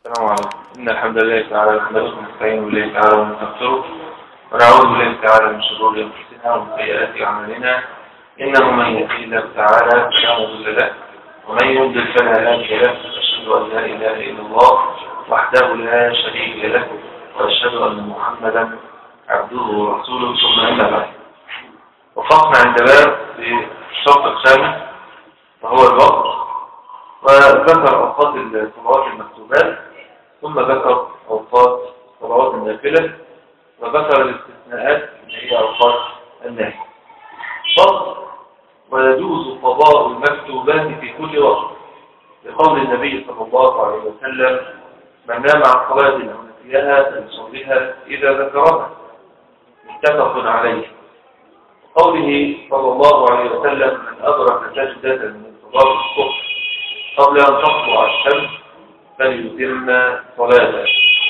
السلام عليكم إن الحمد لله تعالى نحمده ونستعين بالله تعالى ونستغفره ونعوذ بالله تعالى من شرور أنفسنا ومن سيئات أعمالنا إنه من يهدي الله تعالى فلا مضل له ومن يضلل فلا هادي له أشهد أن لا إله إلا الله وحده لا شريك له وأشهد أن محمدا عبده ورسوله ثم أما بعد وقفنا عند باب في الشرط الخامس وهو الوقت وذكر أوقات الصلوات المكتوبات ثم ذكر أوقات صلوات النافلة وذكر الاستثناءات اللي هي أوقات النهي فصل ويجوز قضاء المكتوبات في كل وقت لقول النبي صلى الله عليه وسلم من نام عن صلاة أو نسيها فليصليها إذا ذكرها متفق عليه قوله صلى الله عليه وسلم من أدرك سجدة من صلاة الصبح قبل أن تطلع الشمس فليتم صلاته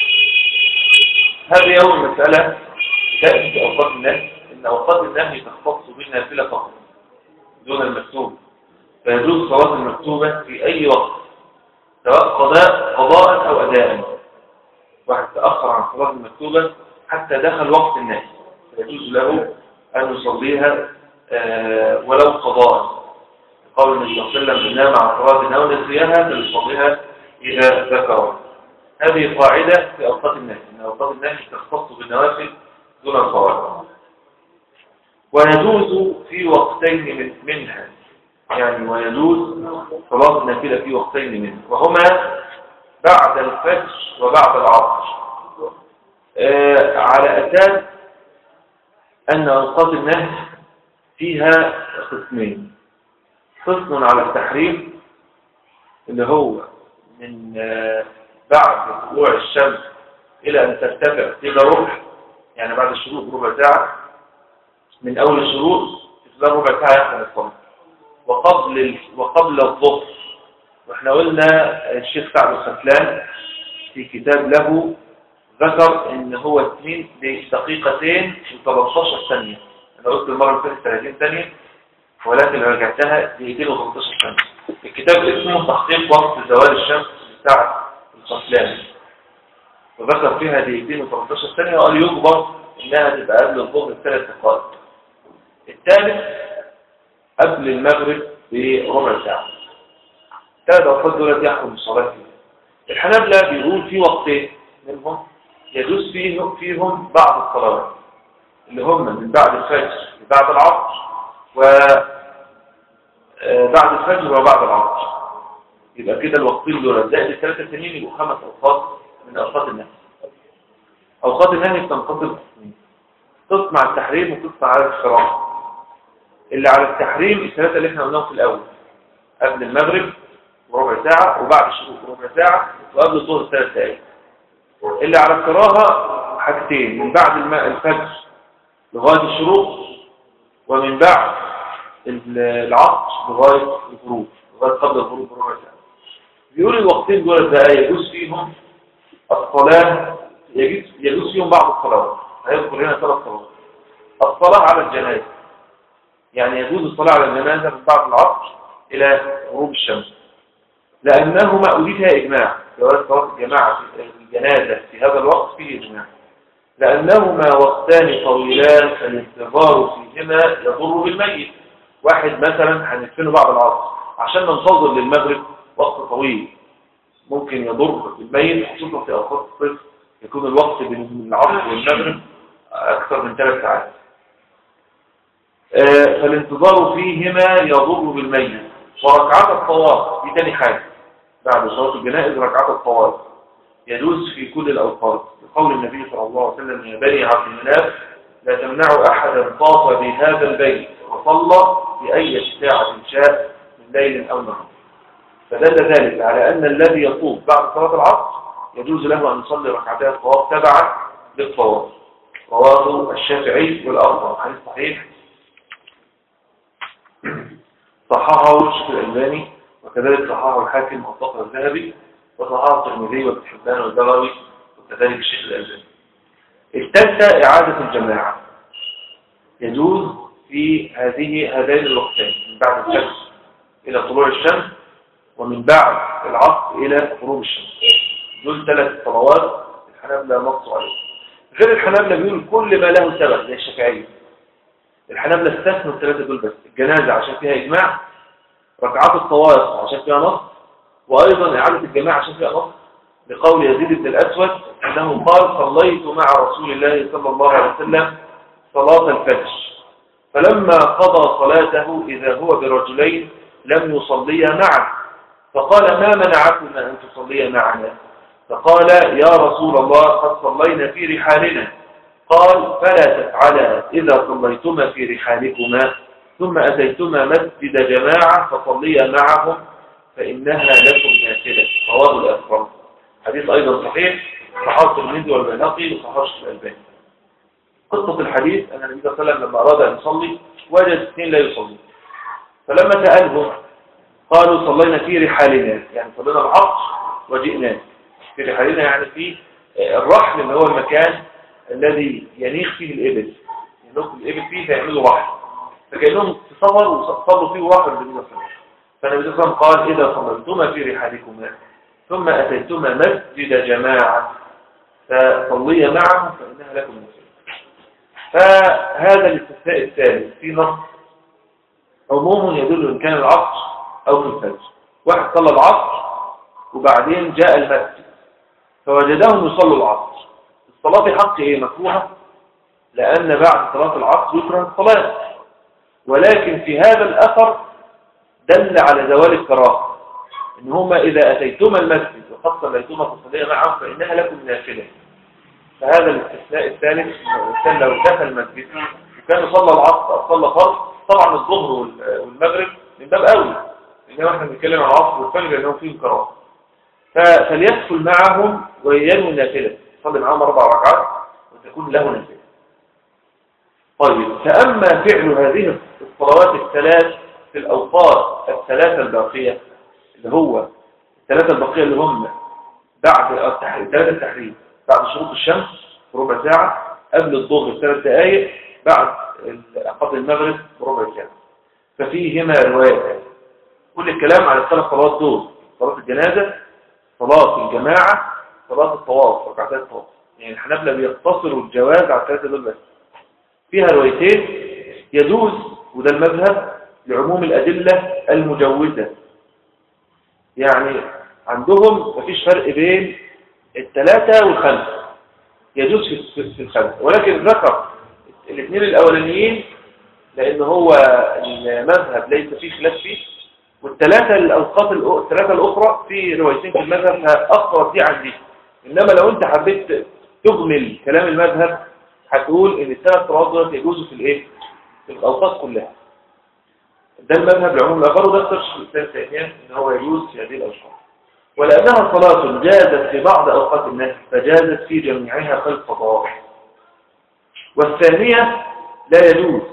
هذه أول مسألة تأتي في أوقات النهي إن أوقات النهي تختص بالنافلة فقط دون المكتوب فيجوز صلاة المكتوبة في أي وقت سواء قضاء قضاء أو أداء واحد تأخر عن صلاة المكتوبة حتى دخل وقت النهي فيجوز له أن يصليها آه ولو قضاء قول النبي صلى الله عليه وسلم من نام عن صلاة أو نسيها فليصليها إذا ذكرها هذه قاعدة في أوقات النهي إن أوقات النهي تختص بالنوافل دون الصلاة ويجوز في وقتين منها يعني ويجوز صلاة النافلة في وقتين منها وهما بعد الفجر وبعد العصر آه على أساس أن أوقات النهي فيها قسمين قسم على التحريم اللي هو من آه بعد طلوع الشمس إلى أن ترتفع إلى ربع يعني بعد الشروق بربع ساعة من أول الشروق إلى ربع ساعة يحصل الصلاة وقبل ال... وقبل الظهر واحنا قلنا الشيخ سعد الخفلان في كتاب له ذكر ان هو 2 دقيقتين و13 ثانية انا قلت المرة اللي فاتت 30 ثانية ولكن رجعتها دقيقتين و13 ثانية الكتاب اسمه تحقيق وقت زوال الشمس بتاع الخفلان وذكر فيها دقيقتين و13 ثانية وقال يجبر انها تبقى قبل الظهر بثلاث دقائق الثالث قبل المغرب بربع ساعة ثلاث أوقات دولت يحكم الصلاة فيها الحنابلة بيقول في وقتين منهم يجوز فيهم, فيهم بعض الصلوات اللي هم من بعد الفجر بعد العصر وبعد الفجر وبعد العصر يبقى كده الوقتين دول زائد الثلاثة التانيين يبقوا خمس أوقات من أوقات النهي أوقات النهي بتنقسم قسمين قسم على التحريم وقسم على الشراء اللي على التحريم الثلاثة اللي احنا قلناهم في الأول قبل المغرب وربع ساعة وبعد الشروق وربع ساعة وقبل الظهر ثلاث دقائق اللي على الكراهة حاجتين من بعد الماء الفجر لغاية الشروق ومن بعد العصر لغاية الغروب لغاية قبل الغروب بربع ساعة بيقول الوقتين دول بقى يجوز فيهم الصلاة يجوز, يجوز فيهم بعض الصلوات هيذكر هنا ثلاث صلوات الصلاة على الجنازة يعني يجوز الصلاة على الجنازة من بعد العصر إلى غروب الشمس لأنهما أريدها إجماع جواز صلاة الجماعة في الجنازة في هذا الوقت فيه إجماع لأنهما وقتان طويلان فالانتظار فيهما يضر بالميت واحد مثلا هندفنه بعد العصر عشان ننتظر للمغرب وقت طويل ممكن يضر بالميت خصوصا في أوقات الصيف يكون الوقت بين العصر والمغرب أكثر من ثلاث ساعات فالانتظار فيهما يضر بالميت وركعات الطواف دي تاني حاجة بعد صلاة الجنائز ركعات الطواف يجوز في كل الأوقات بقول النبي صلى الله عليه وسلم يا بني عبد المناف لا تمنعوا أحدا طاف بهذا البيت وصلى في أي ساعة شاء من ليل أو نهار فدل ذلك على أن الذي يطوف بعد صلاة العصر يجوز له أن يصلي ركعتي الطواف تبعا للطواف رواه الشافعي والأربعة حديث صحيح صححه الشيخ الألباني وكذلك صححه الحاكم والطاقة الذهبي وصححه الترمذي وابن حبان والبغوي وكذلك الشيخ الألباني الثالثة إعادة الجماعة يجوز في هذه هذين الوقتين من بعد الفجر إلى طلوع الشمس ومن بعد العصر إلى غروب الشمس دول ثلاث صلوات الحنابلة نصوا عليه غير الحنابلة بيقول كل ما له سبب زي الشافعية الحنابلة استثنوا الثلاثة دول بس الجنازة عشان فيها إجماع ركعات الطوائف عشان فيها نص وأيضا إعادة الجماعة عشان فيها نص لقول يزيد بن الأسود أنه قال صليت مع رسول الله صلى الله عليه وسلم صلاة الفجر فلما قضى صلاته إذا هو برجلين لم يصليا معه فقال ما منعكما أن تصليا معنا فقال يا رسول الله قد صلينا في رحالنا قال فلا تفعلا إذا صليتما في رحالكما ثم أتيتما مسجد جماعة فصليا معهم فإنها لكم نافلة رواه الأكبر حديث أيضا صحيح صحابة الترمذي والبيهقي وصحابة الألباني قصة الحديث أن النبي صلى الله عليه وسلم لما أراد أن يصلي وجد اثنين لا يصلي فلما سألهم قالوا صلينا في رحالنا يعني صلينا العصر وجئنا في رحالنا يعني في الرحل اللي هو المكان الذي ينيخ فيه الإبل ينيخ الإبل فيه فيعملوا رحل فكأنهم في سفر وصلوا فيه رحل النبي صلى الله عليه وسلم فالنبي صلى الله عليه وسلم قال إذا صليتما في رحالكما ثم أتيتما مسجد جماعة فصلي معهم فإنها لكم مسجد فهذا الاستثناء الثالث في نص عموم يدل إن كان العصر أو في الفجر واحد صلى العصر وبعدين جاء المسجد فوجدهم يصلوا العصر الصلاة في حق إيه مكروهة لأن بعد صلاة العصر يكره الصلاة ولكن في هذا الأثر دل على زوال الكراهه إن هما إذا أتيتما المسجد وقد صليتما فصليا معهم فإنها لكم نافلة فهذا الاستثناء الثالث الإنسان لو دخل المسجد وكان صلى العصر أو صلى فرض طبعا الظهر والمغرب من باب أولى إنما احنا بنتكلم عن العصر والفجر لأنهم فيهم كراهه فليدخل معهم وينوي النافلة يصلي معهم أربع ركعات وتكون له نافلة طيب فأما فعل هذه الصلوات الثلاث في الأوقات الثلاثة الباقية اللي هو الثلاثة الباقية اللي هم بعد التحريم ثلاثة التحريم بعد شروط الشمس بربع ساعة قبل الظهر ثلاث دقائق بعد قبل المغرب بربع ساعة ففيهما روايات كل الكلام على الثلاث صلوات دول صلاة الجنازة صلاة الجماعة صلاة الطواف ركعتين الطواف يعني الحنابلة بيقتصروا الجواز على الثلاثة دول بس فيها روايتين يجوز وده المذهب لعموم الأدلة المجوزة يعني عندهم مفيش فرق بين الثلاثة والخمسة يجوز في في الخمسة ولكن ذكر الاثنين الأولانيين لأن هو المذهب ليس فيه خلاف فيه والثلاثة الأوقات الثلاثة الأخرى في روايتين في المذهب أقرب دي عن دي إنما لو أنت حبيت تجمل كلام المذهب هتقول إن الثلاث صلوات دول يجوزوا في الإيه؟ في الأوقات كلها ده المذهب العموم الآخر وده اخترش الإسلام تيمية إن هو يجوز في هذه الأوقات ولأنها صلاة جازت في بعض أوقات الناس فجازت في جميعها خلف فضائح والثانية لا يجوز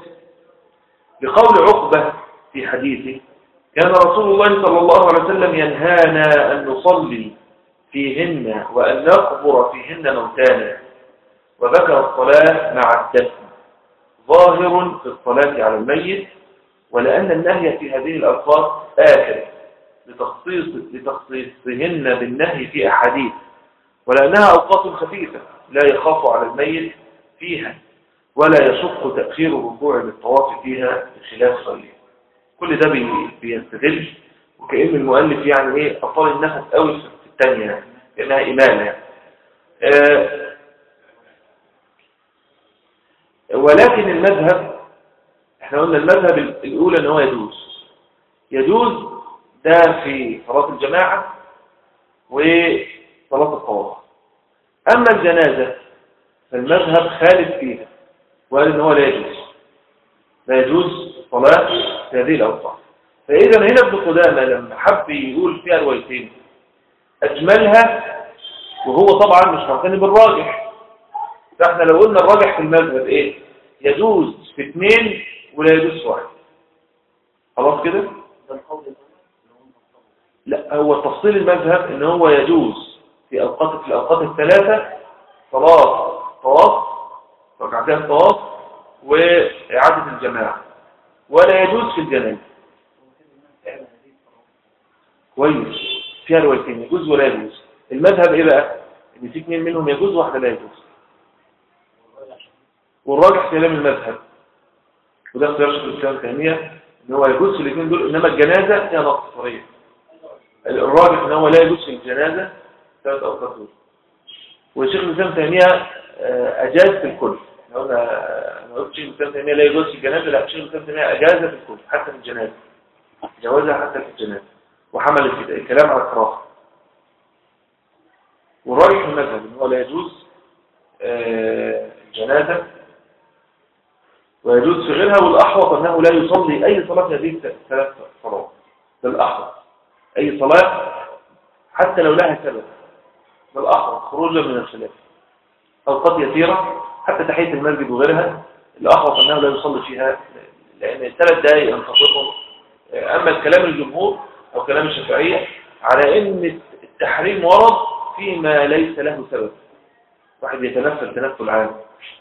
لقول عقبة في حديثه كان رسول الله صلى الله عليه وسلم ينهانا أن نصلي فيهن وأن نقبر فيهن موتانا وذكر الصلاة مع الدفن ظاهر في الصلاة على الميت ولأن النهي في هذه الألفاظ آكد لتخصيص لتخصيصهن بالنهي في أحاديث ولأنها أوقات خفيفة لا يخاف على الميت فيها ولا يشق تأخير الركوع بالطواف فيها بخلاف غيره كل ده بيستدل وكأن المؤلف يعني ايه أطال النفس قوي في الثانية يعني كأنها إمامة يعني. آه ولكن المذهب احنا قلنا المذهب الأولى ان هو يجوز يجوز ده في صلاة الجماعة وصلاة الطواف أما الجنازة فالمذهب خالف فيها وقال ان هو لا يجوز لا يجوز صلاة في هذه الأوقات فإذا هنا ابن قدامة لما حب يقول فيها روايتين أجملها وهو طبعا مش معتني بالراجح فاحنا لو قلنا الراجح في المذهب ايه يجوز في اثنين ولا يجوز في واحد خلاص كده لا هو تفصيل المذهب ان هو يجوز في اوقات في الاوقات الثلاثه صلاه طواف ركعتين طواف واعاده الجماعه ولا يجوز في الجنازه كويس فيها روايتين يجوز ولا يجوز المذهب ايه بقى ان في اثنين منهم يجوز واحده لا يجوز والراجح كلام المذهب وده اختيار شيخ الاسلام تيميه ان هو يجوز في الاثنين دول انما الجنازه فيها نقص صريح الراجح ان هو لا يجوز في الجنازه ثلاث اوقات دول وشيخ الاسلام تيميه آه، اجاز في الكل احنا قلنا انا قلت شيخ الاسلام تيميه لا يجوز في الجنازه لا شيخ الاسلام تيميه اجاز في الكل حتى في الجنازه جوازها حتى في الجنازه وحمل الكت- الكلام على الكراهه والراجح في المذهب ان هو لا يجوز آه، الجنازه ويجوز في غيرها والأحوط أنه لا يصلي أي صلاة في هذه الثلاث صلوات ده الأحوط أي صلاة حتى لو لها سبب ده الأحوط خروجا من الخلاف أوقات يسيرة حتى تحية المسجد وغيرها الأحوط أنه لا يصلي فيها لأن الثلاث دقائق انتظرهم أما الكلام الجمهور أو كلام الشافعية على أن التحريم ورد فيما ليس له سبب واحد يتنفل تنفل عام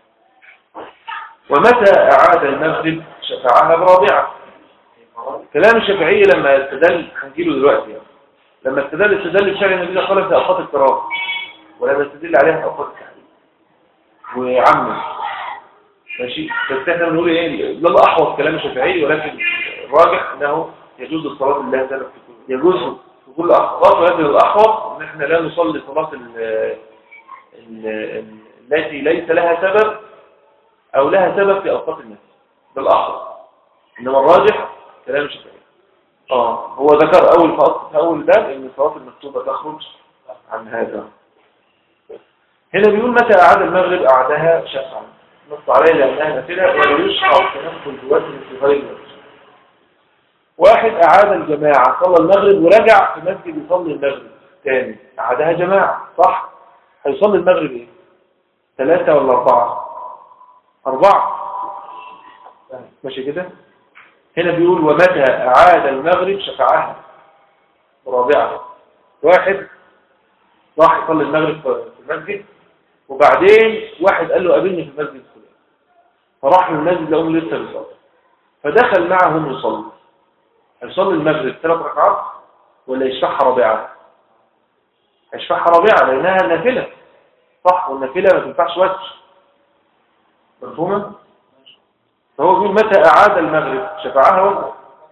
ومتى أعاد المغرب شفعها برابعة كلام الشافعية لما استدل هنجيله دلوقتي يعني. لما استدل استدل بشرع النبي صلى الله عليه وسلم في أوقات الكرام ولما استدل عليها في أوقات التحريم وعمم ماشي بس احنا بنقول ايه ده الأحوط كلام الشافعي ولكن الراجح انه يجوز الصلاة لله تعالى في كل يجوز في كل أحوط ولكن الأحوط ان احنا لا نصلي صلاة ال- ال- ال- التي ليس لها سبب أو لها سبب في أوقات الناس ده الأحوط إنما الراجح كلام الشافعي اه هو ذكر أول فصل في أول باب إن الصلاة المكتوبة تخرج عن هذا هنا بيقول متى أعاد المغرب أعادها شفعا نص عليه لأنها نافلة ولا يشرع التنفل بوزن في غير الوجه واحد أعاد الجماعة صلى المغرب ورجع في مسجد يصلي المغرب تاني أعادها جماعة صح هيصلي المغرب إيه ثلاثة ولا أربعة أربعة ماشي كده هنا بيقول ومتى أعاد المغرب شفعها رابعة واحد راح يصلي المغرب في المسجد وبعدين واحد قال له قابلني في المسجد الفلاني فراح من المسجد لقوم لسه بيصلي فدخل معهم يصلي هيصلي المغرب ثلاث ركعات ولا يشفعها رابعة يشفعها رابعة لأنها نافلة صح والنافلة ما تنفعش وجه مفهومة؟ فهو بيقول متى أعاد المغرب شفعها ولا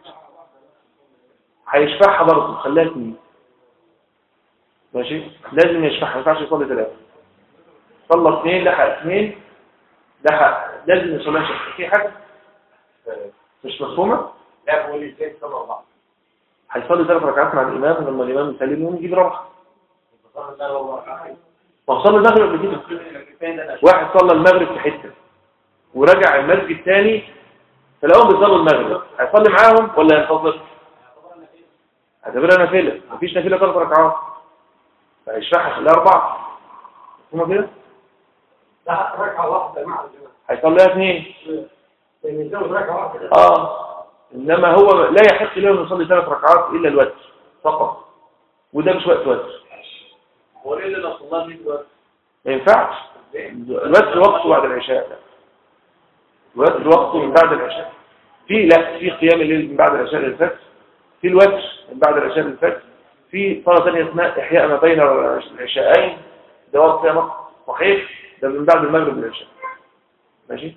هيشفعها برضه خليها اثنين ماشي لازم يشفعها ما ينفعش يصلي ثلاثة صلى اثنين لحق اثنين لحق لازم يصلي شفعة في حاجة مش مفهومة؟ لا بقول لي ازاي صلى الله هيصلي ثلاث ركعات مع الإمام لما الإمام يسلم يقوم يجيب رابعة صلى الله عليه وصلى المغرب قبل كده وسلم واحد صلى المغرب في حتة ورجع المسجد تاني فلاقوهم بيصلوا المغرب هيصلي معاهم ولا ينتظر؟ اعتبرها نافلة مفيش نافلة ثلاث ركعات فهيشرحها خليها أربعة مفهومة كده؟ لا ركعة واحدة مع الجماعة هيصليها اثنين لأن يتجوز ركعة واحدة اه انما هو لا يحق له ان يصلي ثلاث ركعات الا الوتر فقط وده مش وقت وتر هو ليه اللي صلى الله عليه وسلم ما ينفعش الوتر وقته بعد العشاء الوتر وقته من بعد العشاء في لا في قيام الليل من بعد العشاء للفجر في الوتر من بعد العشاء للفجر في صلاة ثانية اسمها إحياء ما بين العشاءين ده وقت فيها نقص صحيح ده من بعد المغرب للعشاء ماشي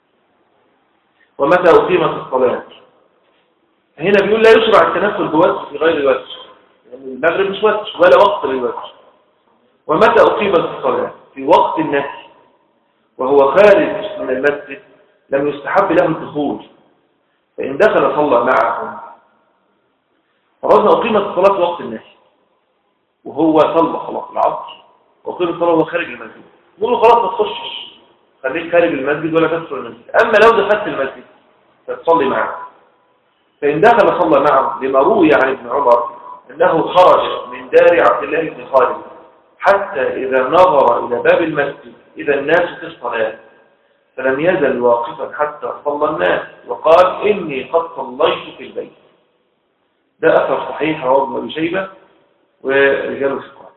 ومتى أقيمت الصلاة هنا بيقول لا يشرع التنفل بوتر في غير الوتر لأن المغرب مش وتر ولا وقت للوتر ومتى أقيمت الصلاة في وقت النهي وهو خارج من المسجد لم يستحب له الدخول فإن دخل صلى معهم فرضنا أقيمت الصلاة في وقت النهي وهو صلى خلاص العصر وأقيمت الصلاة وهو خارج المسجد نقول له خلاص ما تخشش خليك خارج المسجد ولا تدخل المسجد أما لو دخلت المسجد فتصلي معه فإن دخل صلى معه لما روي عن ابن عمر أنه خرج من دار عبد الله بن خالد حتى إذا نظر إلى باب المسجد إذا الناس في الصلاة فلم يزل واقفا حتى صلى الناس وقال إني قد صليت في البيت ده أثر صحيح رواه ابن أبي شيبة ورجال الفقهاء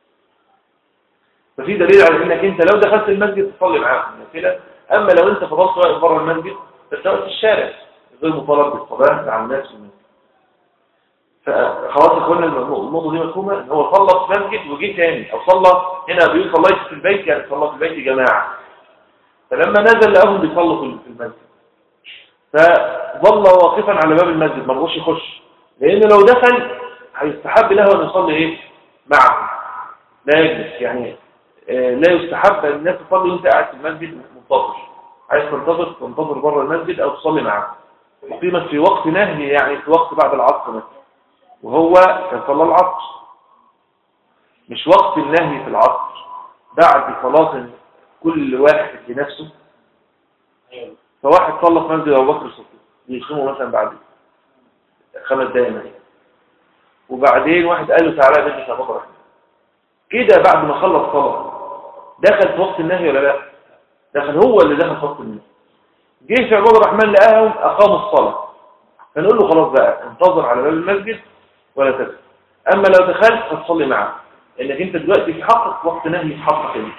ففي دليل على انك انت لو دخلت المسجد تصلي معاهم نافله اما لو انت فضلت واقف بره المسجد فانت واقف في الشارع غير مطالب بالصلاه مع الناس في المسجد فخلاص يا اخوانا النقطه دي مفهومه ان هو صلى في مسجد وجه تاني او صلى هنا بيقول صليت في البيت يعني صلى في البيت جماعه فلما نزل لقاهم بيصلوا في في المسجد فظل واقفا على باب المسجد ما رضوش يخش لان لو دخل هيستحب له ان يصلي ايه معه لا يجلس يعني آه، لا يستحب ان الناس تصلي وانت قاعد في المسجد منتظر عايز تنتظر تنتظر بره المسجد او تصلي معه أقيمت في وقت نهي يعني في وقت بعد العصر مثلا وهو كان صلى العصر مش وقت النهي في العصر بعد صلاة كل واحد لنفسه فواحد صلى في مسجد أبو بكر الصديق يصوموا مثلا بعد خمس دقايق مثلا وبعدين واحد قال له تعالى يا بنت أبو بكر كده بعد ما خلص صلاة دخل في وقت النهي ولا لا دخل هو اللي دخل في وقت النهي جه في عباد الرحمن لقاهم أقاموا الصلاة فنقول له خلاص بقى انتظر على باب المسجد ولا تدخل أما لو دخلت هتصلي معه لأنك أنت دلوقتي في حقك وقت نهي في حقك انت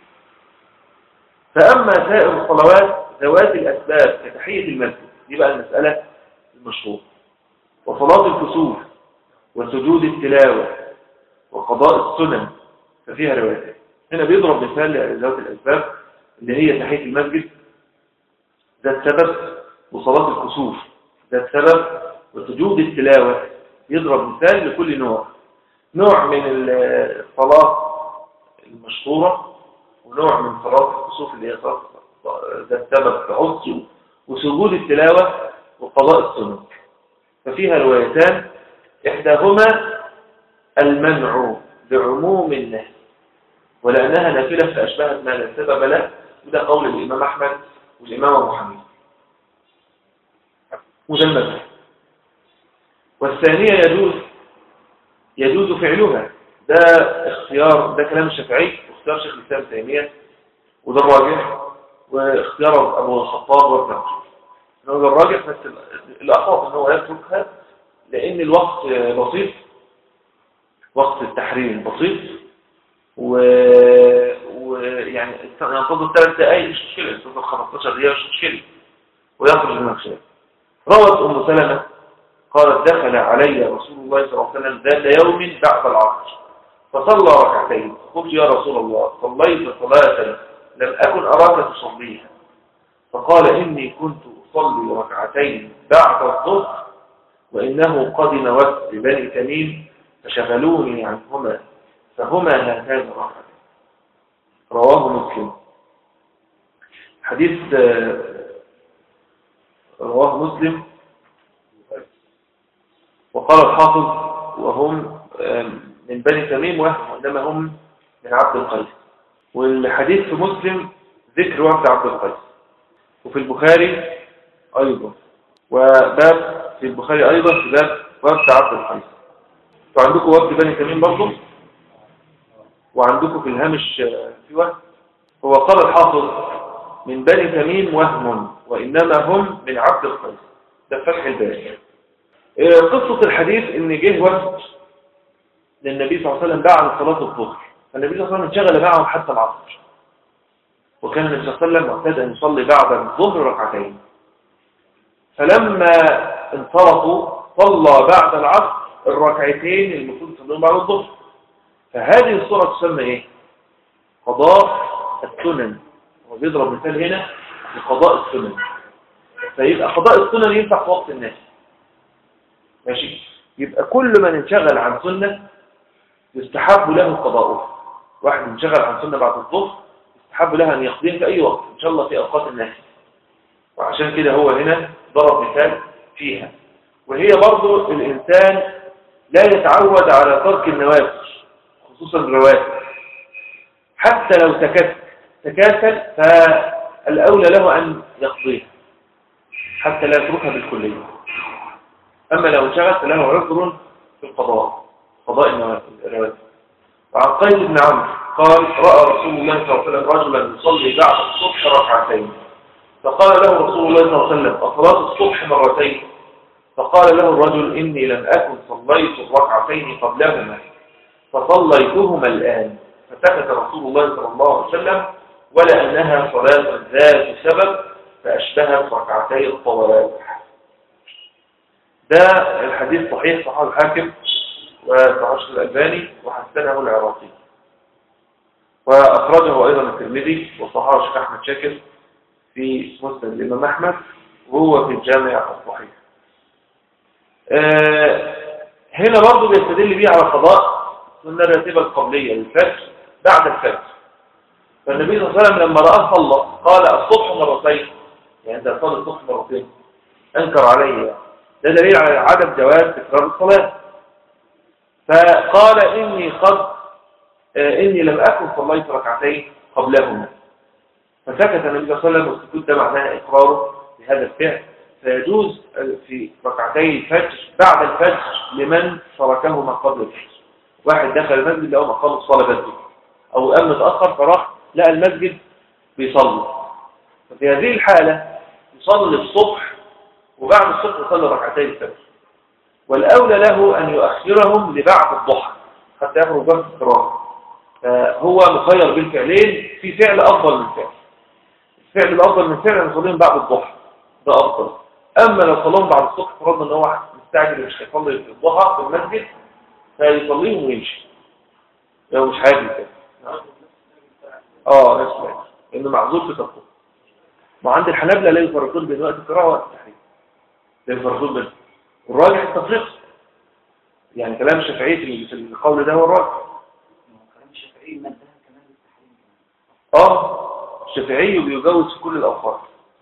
فأما سائر الصلوات ذوات الأسباب كتحية المسجد دي بقى المسألة المشهورة وصلاة الكسوف وسجود التلاوة وقضاء السنن ففيها روايات هنا بيضرب مثال لذوات الأسباب اللي هي تحية المسجد ذات سبب وصلاة الكسوف ذات سبب وسجود التلاوة يضرب مثال لكل نوع نوع من الصلاة المشهورة ونوع من صلاة الكسوف اللي هي صلاة ذات سبب كعص وسجود التلاوة وقضاء السنة ففيها روايتان إحداهما المنع بعموم النهي ولأنها نافلة فأشبهت ما لا سبب له وده قول الإمام أحمد والإمام أبو حنيفة وده المذهب والثانية يجوز يجوز فعلها ده اختيار ده كلام الشافعي واختيار شيخ الإسلام تيمية وده الراجح واختيار أبو الخطاب وابن عمر إنه ده الراجح بس الأخوف إن هو يتركها لأن الوقت بسيط وقت التحريم بسيط و... ويعني ينتظر ثلاث دقائق مش مشكلة ينتظر 15 دقيقة مش مشكلة ويخرج من الخلاف روت أم سلمة قالت دخل علي رسول الله صلى الله عليه وسلم ذات يوم بعد العصر فصلى ركعتين قلت يا رسول الله صليت صلاة لم أكن أراك تصليها فقال إني كنت أصلي ركعتين بعد الظهر وإنه قدم وفد بني تميم فشغلوني عنهما فهما هاتان الركعتين رواه مسلم حديث رواه مسلم وقال الحافظ وهم من بني تميم وإنما هم من عبد القيس والحديث في مسلم ذكر وفد عبد القيس وفي البخاري أيضا وباب في البخاري أيضا في باب وفد عبد القيس فعندكم وفد بني تميم برضه وعندكم في الهامش في وفد هو قال الحافظ من بني تميم وهم وإنما هم من عبد القيس ده فتح الباب قصة الحديث ان جه وفد للنبي صلى الله عليه وسلم بعد صلاة الظهر فالنبي صلى الله عليه وسلم انشغل معهم حتى العصر وكان النبي صلى الله عليه وسلم معتاد أن يصلي بعد الظهر ركعتين فلما انصرفوا صلى بعد العصر الركعتين المفروض يصلون بعد الظهر فهذه الصورة تسمى ايه قضاء السنن وبيضرب مثال هنا لقضاء السنن فيبقى قضاء السنن ينفع في وقت الناس ماشي يبقى كل من انشغل عن سنة يستحب له قضاؤه واحد انشغل عن سنة بعد الظهر يستحب له أن يقضيه في أي وقت إن شاء الله في أوقات الناس وعشان كده هو هنا ضرب مثال فيها وهي برضو الإنسان لا يتعود على ترك النوافل خصوصا الرواتب حتى لو تكسل تكاسل فالأولى له أن يقضيها حتى لا يتركها بالكلية أما لو انشغل فله عذر في القضاء قضاء الرواتب وعن قيد بن عمرو قال رأى رسول الله صلى الله عليه وسلم رجلا يصلي بعد الصبح ركعتين فقال له رسول الله صلى الله عليه وسلم أصلاة الصبح مرتين فقال له الرجل إني لم أكن صليت الركعتين قبلهما فصليتهما الآن فسكت رسول الله صلى الله عليه وسلم ولا أنها صلاة ذات سبب فأشبهت ركعتي الطوال ده الحديث صحيح صحيح الحاكم وصحيح الألباني وحسنه العراقي وأخرجه أيضا الترمذي وصححه الشيخ أحمد شاكر في مسند الإمام أحمد وهو في الجامع الصحيح آه، هنا برضه بيستدل بيه على قضاء سنة الراتبة القبلية للفجر بعد الفجر فالنبي صلى الله عليه وسلم لما رأى صلى قال الصبح مرتين يعني انت صلي الصبح مرتين انكر عليه ده دليل على عدم جواز تكرار الصلاة فقال إني قد آه، إني لم أكن صليت ركعتين قبلهما فسكت النبي صلى الله عليه وسلم والسكوت ده معناه إقراره بهذا الفعل فيجوز في ركعتي الفجر بعد الفجر لمن تركهما قبل الفجر واحد دخل المسجد لقوا مقام الصلاة بدري أو قام متأخر فراح لقى المسجد بيصلي ففي هذه الحالة يصلي الصبح وبعد الصبح يصلي ركعتي الفجر والأولى له أن يؤخرهم لبعد الضحى حتى يخرج وقت القراءة فهو مخير بالفعلين في فعل أفضل من فعل الفعل الأفضل من فعل أن يصليهم بعد الضحى ده أفضل أما لو صليهم بعد الصبح فرضنا أن هو مستعجل مش هيصلي في الضحى في المسجد فيصليهم ويمشي لو مش عادي كده اه نفس الوقت لأنه معذور في تطبيق وعند الحنابلة لا يفرقون بين وقت القراءة ووقت التحريم لا يفرقون بين والراجح التفريق يعني كلام الشافعي في في القول ده هو الراجح اه الشافعي بيجوز في كل الأوقات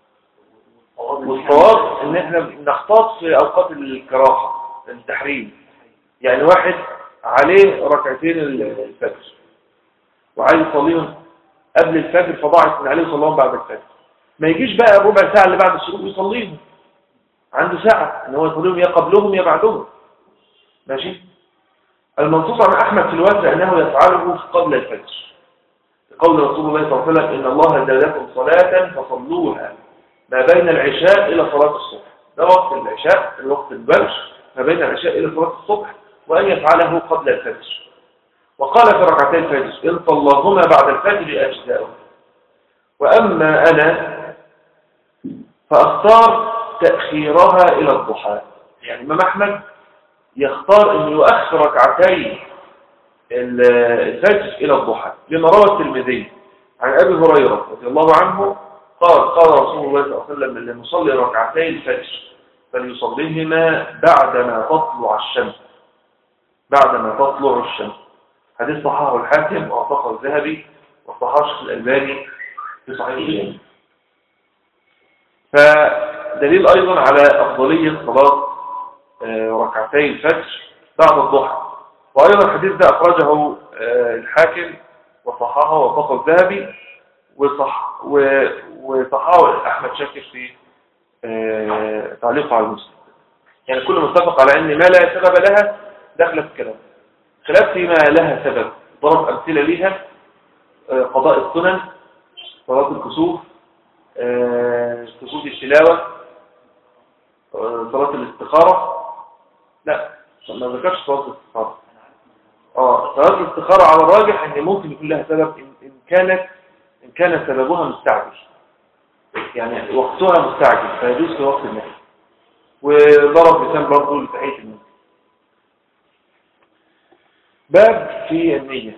والصواب ان احنا نختص في اوقات الكراهه التحريم يعني واحد عليه ركعتين الفجر وعايز يصليهم قبل الفجر فضاعت من عليه يصليهم بعد الفجر ما يجيش بقى الربع ساعه اللي بعد الشروق يصليهم عنده ساعه ان هو يصليهم يا قبلهم يا بعدهم ماشي المنصوص عن احمد في الوزع انه يفعله قبل الفجر قول رسول الله صلى الله عليه وسلم ان الله زادكم صلاه فصلوها ما بين العشاء إلى صلاة الصبح ده وقت العشاء الوقت البرش ما بين العشاء إلى صلاة الصبح وأن يفعله قبل الفجر وقال في ركعتي الفجر إن صلاهما بعد الفجر أجزاؤه وأما أنا فأختار تأخيرها إلى الضحى يعني إمام أحمد يختار أن يؤخر ركعتي الفجر إلى الضحى لما روى الترمذي عن أبي هريرة رضي الله عنه قال قال رسول الله صلى الله عليه وسلم اللي مصلي ركعتي الفجر فليصليهما بعدما تطلع الشمس بعدما تطلع الشمس حديث صححه الحاكم وأعتقى الذهبي وصححه الشيخ الألباني في صحيح الجامع فدليل أيضا على أفضلية صلاة آه، ركعتي الفجر بعد الضحى وأيضا الحديث ده أخرجه آه، الحاكم وصححه وأعتقى الذهبي وصح و- وصححه أحمد شاكر في آه، تعليقه على المسلم يعني كل متفق على أن ما لا سبب لها داخله في الكلام خلاف فيما لها سبب ضرب أمثلة ليها آه، قضاء السنن صلاة الكسوف آه، سجود التلاوة آه، صلاة الاستخارة لا ما ذكرش صلاة الاستخارة اه صلاة الاستخارة على الراجح ان ممكن يكون لها سبب ان إن كانت ان كان سببها مستعجل يعني وقتها مستعجل فيجوز في وقت النهي وضرب مثال برضه لتحية النهي باب في النية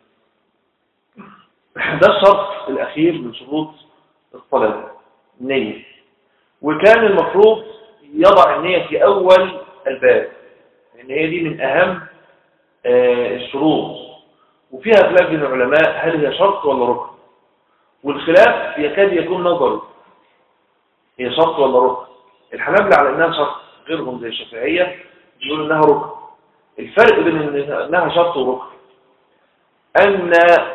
ده الشرط الأخير من شروط الصلاة النية وكان المفروض يضع النية في أول الباب لأن هي دي من أهم آه، الشروط وفيها خلاف بين العلماء هل هي شرط ولا ركن والخلاف يكاد يكون نظري هي شرط ولا ركن الحنابلة على انها شرط غيرهم زي الشافعية بيقولوا انها ركن الفرق بين إن- انها شرط وركن ان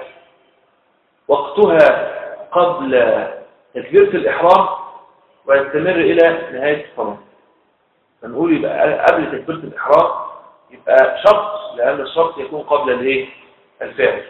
وقتها قبل تكبيرة الإحرام ويستمر إلى نهاية الصلاة فنقول يبقى قبل تكبيرة الإحرام يبقى شرط لأن الشرط يكون قبل الايه الفعل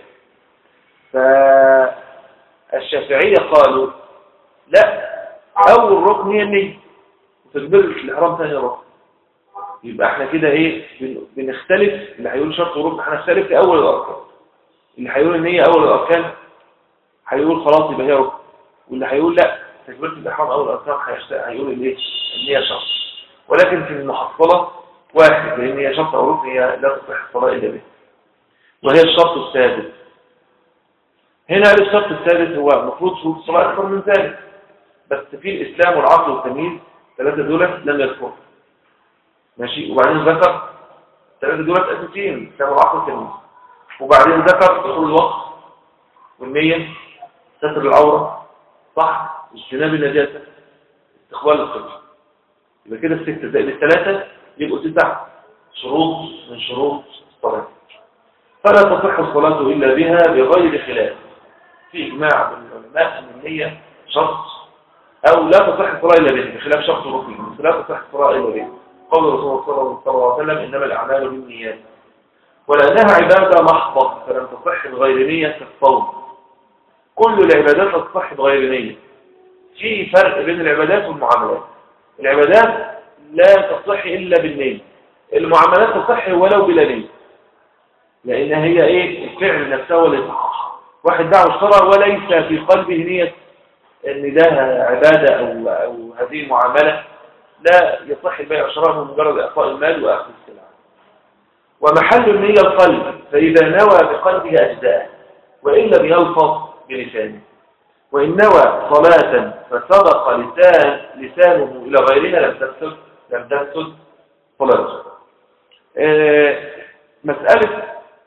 فالشافعية قالوا لا أول ركن هي النية وتكبيرة الإحرام ثاني ركن يبقى احنا كده ايه بن- بنختلف اللي هيقول شرط وركن هنختلف في أول الأركان اللي هيقول النية أول الأركان هيقول خلاص يبقى هي ركن واللي هيقول لا تكبيرة الإحرام أول الأركان هيشت- هيقول الايه النية شرط ولكن في المحصلة واحد لأن هي شرط أو ركن هي لا تصح الصلاة إلا به وهي الشرط السادس هنا قال الشرط السادس هو المفروض شروط الصلاة أكثر من ذلك بس في الإسلام والعقل والتمييز ثلاثة دولة لم يذكروا ماشي وبعدين ذكر ثلاثة دولة أساسيين الإسلام والعقل والتمييز وبعدين ذكر دخول الوقت والنية ستر العورة صح اجتناب النجاسة استقبال القبلة يبقى كده الستة زائد الثلاثة يبقوا تسع شروط من شروط الصلاة فلا تصح الصلاة إلا بها بغير خلاف في إجماع من العلماء أن النية شرط أو لا تصح الصلاة إلا به بخلاف شرط ركن بس لا تصح الصلاة إلا به قول رسول الله صلى الله عليه وسلم إنما الأعمال بالنيات ولأنها عبادة محضة فلم تصح بغير نية كالصوم كل العبادات لا تصح بغير نية في فرق بين العبادات والمعاملات العبادات لا تصح إلا بالنية المعاملات تصح ولو بلا نية لأن هي إيه الفعل نفسه ولا يصح واحد دعوه اشترى وليس في قلبه نية ان ده عبادة أو, أو هذه معاملة لا يصح البيع شراء من مجرد إعطاء المال وأخذ السلعة ومحل النية القلب فإذا نوى بقلبه أجزاء وإن لم يلفظ بلسانه وإن نوى صلاة فصدق لسان لسانه إلى غيرها لم تفسد لم تفسد صلاته آه مسألة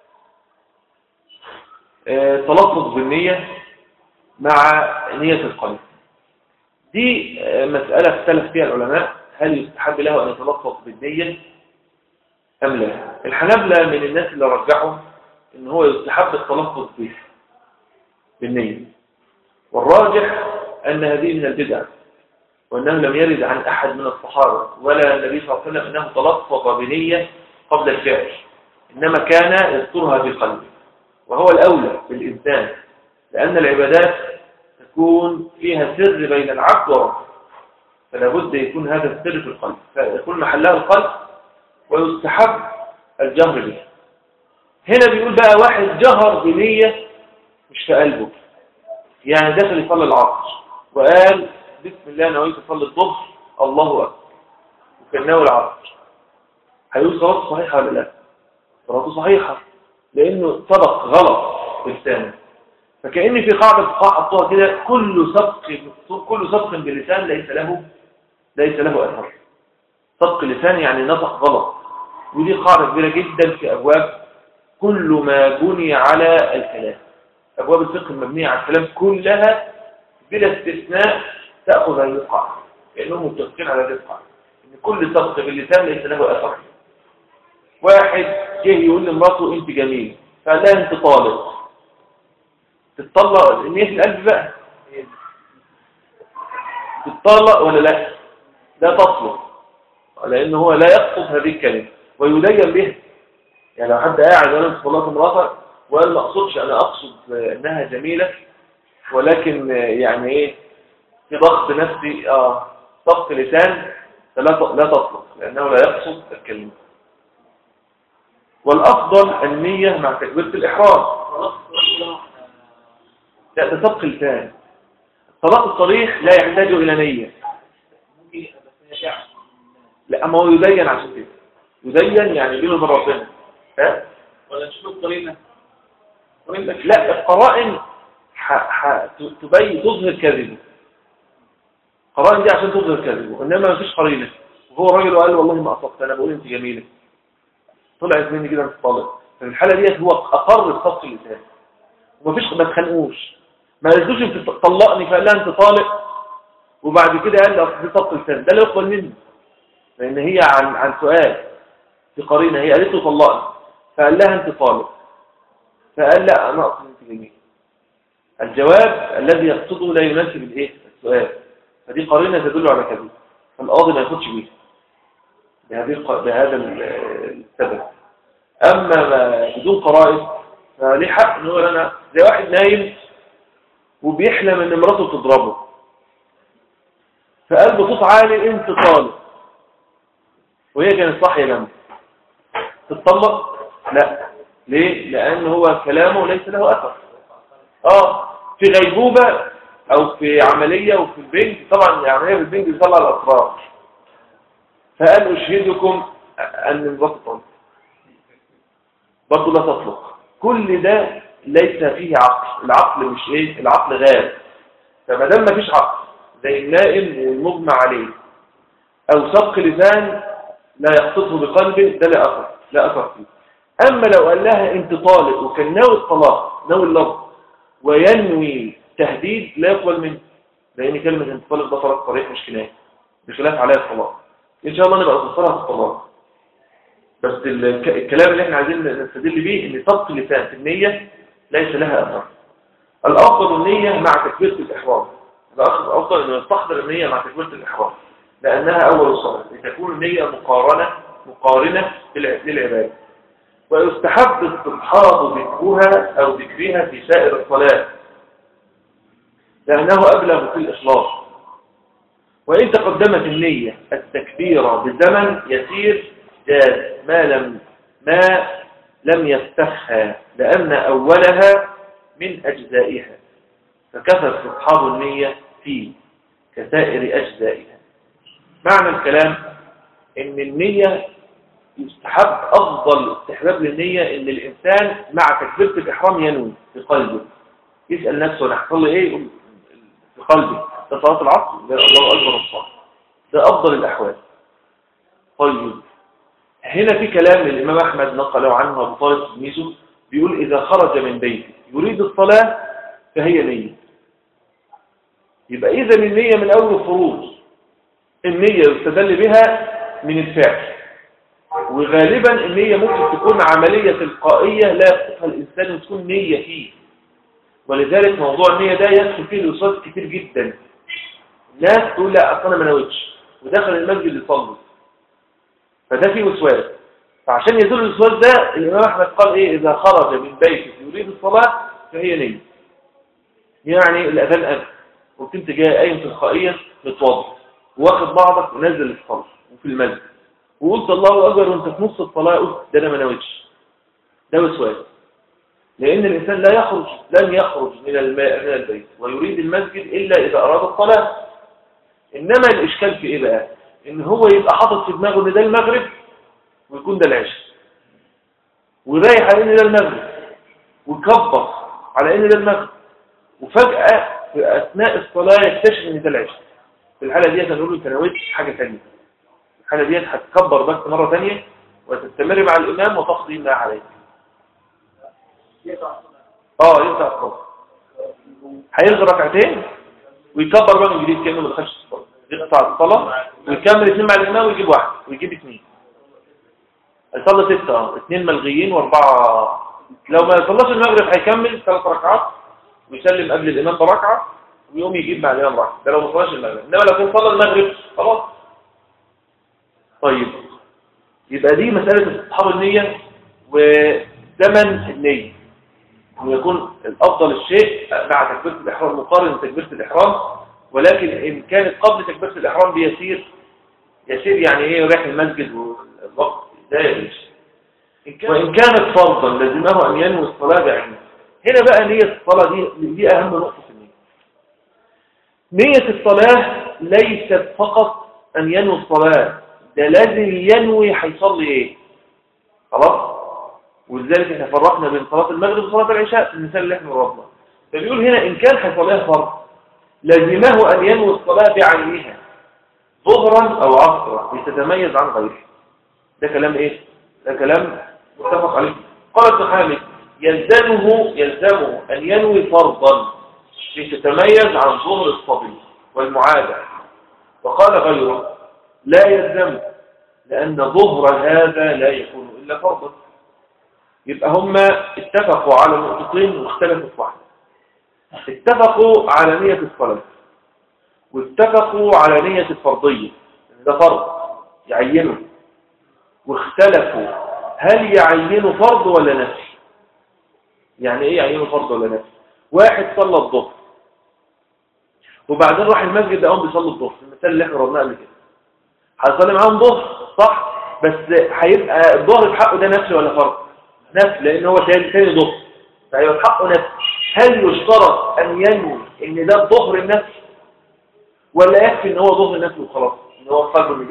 آه تلفظ بالنية مع نية القلب دي آه مسألة اختلف فيها العلماء هل يستحب له أن يتلفظ بالنية أم لا الحنابلة من الناس اللي رجحوا ان هو يستحب التلفظ به بالنية والراجح أن هذه من البدع وأنه لم يرد عن أحد من الصحابة ولا النبي صلى الله عليه وسلم أنه تلفظ بنية قبل الفعل إنما كان يذكرها بقلبه وهو الأولى بالإنسان لأن العبادات تكون فيها سر بين العبد وربه فلا بد يكون هذا السر في القلب فيكون محلها القلب ويستحب الجهر به هنا بيقول بقى واحد جهر بنية مش في قلبه يعني دخل يصلي العصر وقال بسم الله نويت اصلي الظهر الله اكبر وكان ناوي العصر هيقول صلاته صحيحه ولا لا صلاته صحيحه لانه سبق غلط بلسانه فكأن في قاعدة فقهاء حطوها كده كل سبق كل سبق بلسان ليس له ليس له اثر سبق لسان يعني نطق غلط ودي قاعدة كبيرة جدا في ابواب كل ما بني على الكلام أبواب الفقه المبنية على الكلام كلها بلا استثناء تأخذ هذه القاعدة لأنهم متفقين على هذه القاعدة إن كل سبق باللسان ليس له أثر واحد جه يقول لمراته أنت جميل فقال لها أنت طالب تتطلق النية في القلب بقى تتطلق ولا لا لا تطلق لأنه هو لا يقصد هذه الكلمة ويدين به يعني لو حد قاعد وانا طلقت مراته وقال ما اقصدش انا اقصد انها جميلة ولكن يعني ايه في ضغط نفسي اه ضغط لسان فلا لا تطلق لانه لا يقصد الكلمة والافضل النية مع تكبيرة الاحرام لا ده سبق لسان الطلاق الصريح لا يحتاج الى نية لا اما هو يبين عشان كده يبين يعني بينه وبين ربنا ها ولا نشوف قرينه لا القرائن تبين تظهر كذبه قرائن دي عشان تظهر كذبه انما ما فيش قرينه وهو راجل وقال له والله ما اصبت انا بقول انت جميله طلعت مني كده انت طالق في الحاله ديت هو اقر بسبق اللسان وما فيش ما تخانقوش ما قالتوش انت طلقني فقال لها انت طالق وبعد كده قال لي اصل دي سبق لسان ده لا يقبل منه لان هي عن عن سؤال في قرينه هي قالت له طلقني فقال لها انت طالق فقال لا انا اقصد انت جميل الجواب الذي يقصده لا يناسب الايه السؤال فدي قرينه تدل على كذب فالقاضي ما ياخدش بيها بهذه بهذا السبب اما ما بدون قرائن فليه حق ان هو انا زي واحد نايم وبيحلم ان مراته بتضربه فقال بصوت عالي انت طالق وهي كانت صاحيه جنبه تتطلق لا ليه لان هو كلامه ليس له اثر اه في غيبوبه او في عمليه وفي البنج طبعا العمليه بالبنج بيطلع الاسرار فقال أشهدكم أن مراتي طالق برضه لا تطلق كل ده ليس فيه عقل العقل مش ايه العقل غاب فما دام مفيش عقل زي النائم والمجمع عليه او سبق لسان لا يخططه بقلبه ده لا اثر لا اثر فيه اما لو قال لها انت طالق وكان ناوي الطلاق ناوي اللفظ وينوي تهديد لا يقبل منه لان كلمه انت طالق ده طلاق صريح مش كنايه بخلاف عليها الطلاق ان شاء الله نبقى نفسرها في الطلاق بس الك- الكلام اللي احنا عايزين نستدل بيه ان سبق اللسان في النية ليس لها اثر الافضل النية مع تكبيرة الاحرام الافضل انه يستحضر النية مع تكبيرة الاحرام لانها اول الصلاة لتكون النية مقارنة مقارنة بالع- للعبادة ويستحب استصحاب ذكرها او ذكرها في سائر الصلاة لانه ابلغ في الاخلاص وإن تقدمت النية التكبير بزمن يسير جاز ما لم ما لم يستخها لأن أولها من أجزائها فكفى استصحاب النية في كسائر أجزائها معنى الكلام إن النية يستحب أفضل استحباب للنية إن الإنسان مع تكبيرة الإحرام ينوي في قلبه يسأل نفسه أنا حصل لي إيه يقول في قلبي ده صلاة العصر ده الله أكبر الصلاة ده أفضل الأحوال طيب هنا في كلام للإمام أحمد نقله عنه أبو طالب تلميذه بيقول إذا خرج من بيته يريد الصلاة فهي نية يبقى إذا النية من أول الخروج النية يستدل بها من الفعل وغالبا النية ممكن تكون عملية تلقائية لا يقصدها الإنسان وتكون نية فيه ولذلك موضوع النية ده يدخل فيه الوسواس كتير جدا الناس تقول لا أصل أنا ما نويتش ودخل المسجد يصلي فده فيه وسواس فعشان يزول الوسواس ده الإمام أحمد قال إيه إذا خرج من بيته يريد الصلاة فهي نية يعني الأذان أذن قلت أنت جاي قايم تلقائيا متوضى واخد بعضك ونزل الصلاة وفي المسجد وقلت الله أكبر وأنت في نص الصلاة قلت ده أنا ما نويتش ده وسواس لأن الإنسان لا يخرج لن يخرج من الماء من البيت ويريد المسجد إلا إذا أراد الصلاة إنما الإشكال في إيه بقى إن هو يبقى حاطط في دماغه إن ده المغرب ويكون ده العشاء ورايح على إن ده المغرب ويكبر على إن ده المغرب وفجأة في أثناء الصلاة يكتشف إن ده العشاء في الحالة دي هنقول له أنت نويت حاجة ثانية في الحالة دي هتكبر بس مرة ثانية وتستمر مع الإمام وتقضي ما عليك اه ينفع الصلاة هيلغي ركعتين ويكبر بقى من جديد كأنه ما دخلش الصلاة يقطع الصلاة ويكمل اثنين مع الإمام ويجيب واحد ويجيب اثنين هيصلي ستة اه اثنين ملغيين واربعة لو ما يصلاش المغرب هيكمل ثلاث ركعات ويسلم قبل الإمام بركعة ويقوم يجيب مع الإمام ركعة ده لو ما صلاش المغرب إنما لو كان صلى المغرب خلاص طيب يبقى دي مسألة استصحاب النية وزمن النية ويكون الأفضل الشيء مع تكبيرة الإحرام مقارن بتكبيرة الإحرام ولكن إن كانت قبل تكبيرة الإحرام بيسير يسير يعني إيه رايح المسجد والوقت ده يعيش وإن كانت فرضا لازمه أن ينوي الصلاة بعينها هنا بقى نية الصلاة دي دي أهم نقطة في النية نية الصلاة ليست فقط أن ينوي الصلاة ده لازم ينوي هيصلي إيه خلاص ولذلك احنا فرقنا بين صلاة المغرب وصلاة العشاء في المثال اللي احنا ربنا فبيقول هنا إن كان هيصليها فرض لازمه أن ينوي الصلاة بعينها ظهرا أو عصرا لتتميز عن غيره ده كلام إيه؟ ده كلام متفق عليه قال ابن حامد يلزمه يلزمه أن ينوي فرضا لتتميز عن ظهر الصبي والمعادة وقال غيره لا يلزمه لأن ظهر هذا لا يكون إلا فرضا يبقى هم اتفقوا على نقطتين واختلفوا في واحدة اتفقوا على نية الصلاة واتفقوا على نية الفرضية ده فرض يعينوا واختلفوا هل يعينوا فرض ولا نفي يعني ايه يعينوا فرض ولا نفي واحد صلى الظهر وبعدين راح المسجد ده قام بيصلي الظهر المثال اللي احنا ربناه قبل كده هيصلي معاهم ظهر صح بس هيبقى الظهر في حقه ده نفي ولا فرض نفي لان هو تاني تاني ظهر فهيبقى في حقه نفي هل يشترط ان ينوي ان ده الظهر النفي ولا يكفي ان هو ظهر النفي وخلاص ان هو قلبه ان ده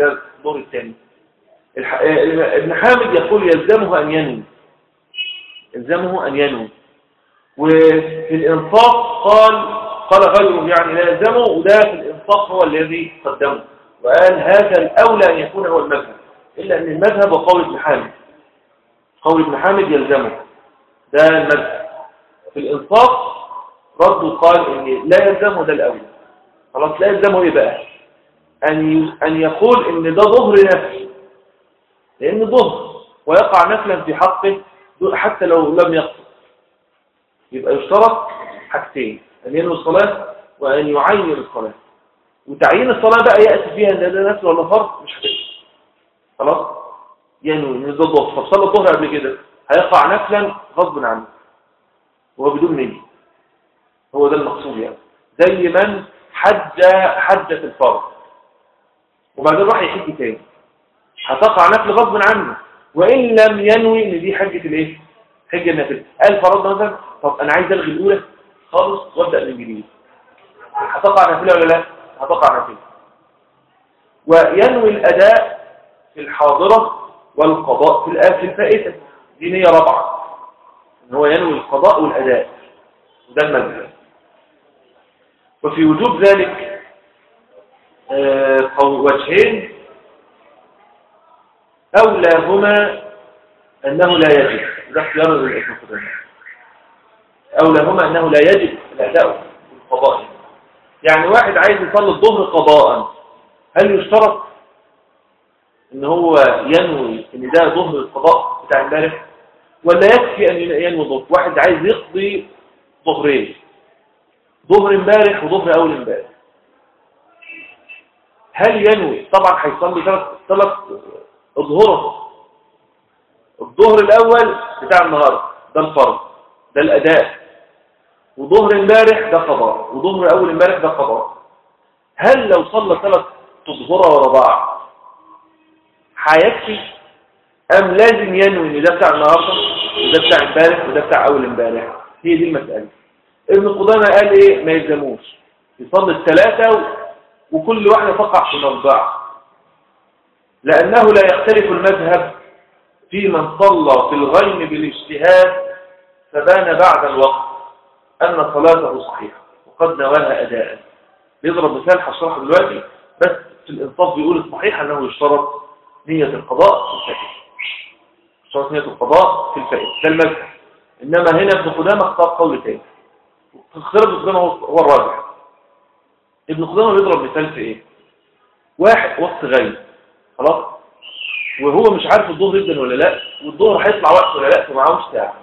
الدور الثاني الح... آه، ابن حامد يقول يلزمه أن ينوي يلزمه أن ينوي وفي الإنصاف قال قال غيره يعني لا يلزمه وده في الإنصاف هو الذي قدمه وقال هذا الأولى أن يكون هو المذهب إلا أن المذهب وقول ابن حامد قول ابن حامد يلزمه ده المذهب في الإنصاف رد قال إن لا يلزمه ده الأولى خلاص لا يلزمه إيه بقى أن أن يقول إن ده ظهر نفسي لأن ظهر ويقع نفلا في حقه حتى لو لم يقصد يبقى يشترط حاجتين أن ينوي الصلاة وأن يعين الصلاة وتعيين الصلاة بقى يأتي فيها أن ده نفل ولا فرض مش هتفرق خلاص ينوي ان ده الظهر طب صلى الظهر قبل كده هيقع نفلا غصب عنه هو بدون نية هو ده المقصود يعني زي من حج حجة الفرض وبعدين راح يحج تاني هتقع نفل غصب عنه وإن لم ينوي ان دي حجة الايه حجة النفل قال فرضنا مثلا طب انا عايز الغي الاولى خالص وابدا من جديد هتقع نافله ولا لا هتقع نافله وينوي الاداء في الحاضره والقضاء في الآن الفائته دي نيه رابعه ان هو ينوي القضاء والاداء وده المذهب وفي وجوب ذلك آه، وجهين أولاهما أنه لا يجب ده اختيار الابن قدامه أولاهما أنه لا يجب الأداء في القضاء يعني واحد عايز يصلي الظهر قضاء هل يشترط ان هو ينوي ان ده ظهر القضاء بتاع امبارح ولا يكفي ان ينوي ظهر واحد عايز يقضي ظهرين ظهر امبارح وظهر اول امبارح هل ينوي طبعا هيصلي ثلاث ثلاث اظهره الظهر الاول بتاع النهارده ده الفرض ده الاداء وظهر امبارح ده قضاء وظهر اول امبارح ده قضاء هل لو صلى ثلاث تظهرة ورا بعض هيكفي ام لازم ينوي ان ده بتاع النهارده وده بتاع امبارح وده بتاع اول امبارح هي دي المساله ابن قدامه قال ايه ما يلزموش يصلي الثلاثه وكل واحده تقع في موضعها لانه لا يختلف المذهب في من صلى في الغيم بالاجتهاد فبان بعد الوقت أن صلاته صحيحة وقد نواها أداء بيضرب مثال هشرحه دلوقتي بس في الإنصاف بيقول الصحيح أنه يشترط نية القضاء في الفائدة يشترط نية القضاء في الفائدة ده المذهب إنما هنا ابن قدامة اختار قول تاني اختار ابن قدامة هو الراجح ابن قدامة بيضرب مثال في إيه واحد وقت غيب خلاص وهو مش عارف الظهر يبدأ ولا لا والظهر هيطلع وقت ولا لا فمعهوش ساعة